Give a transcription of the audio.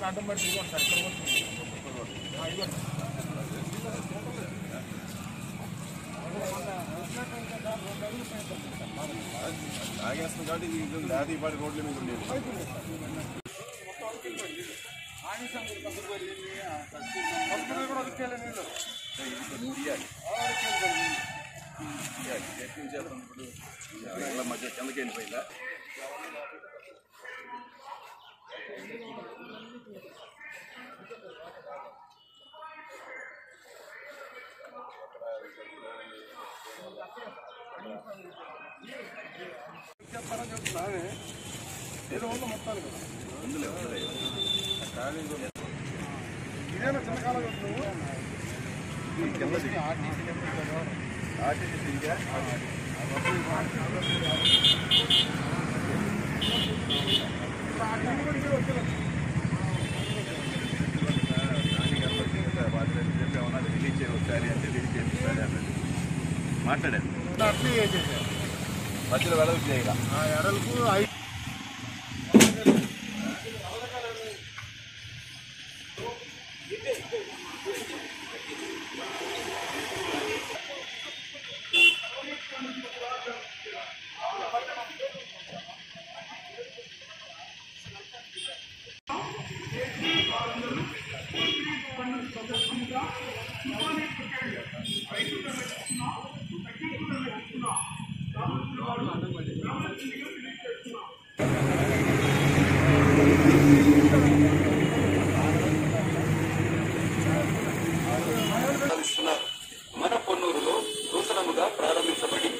అడ్డం పడి ఇదిగోండి సార్ ఇక్కడ కొడుతుంది. ఆ, ఇదిగోండి ఆగేస్తుంది కాబట్టి ఇది ఇది లేకపోతే ఈ పాటి రోడ్ల మీద ఉండేది పక్కన కూడా వచ్చేయాలి నీళ్ళు ఇది తీయాలి తీయాలి ఎక్కడి నుంచి చేస్తాం ఇప్పుడు ఇలా మధ్య కిందకి వెళ్ళిపోయిందా చెప్తానని చెప్తున్నానే ఏదో ఉంది మొత్తానికి ఉందిలే ఉందిలే ఖాళీ ఇదేనా చిన్న కాలం నువ్వు కిందది ఆర్టీసీ ఇంకా రిలీజ్ చేయవచ్చారి అంటే రిలీజ్ చేయించాలి అన్నది మాట్లాడాను అట్లే చేసేసారు మధ్యలో వెళ్ళవచ్చు చేయగా ఆ ఎడలకు ఐదు ప్రారంభిస్తున్నారు మన పొన్నూరులో నూతనముగా ప్రారంభించబడి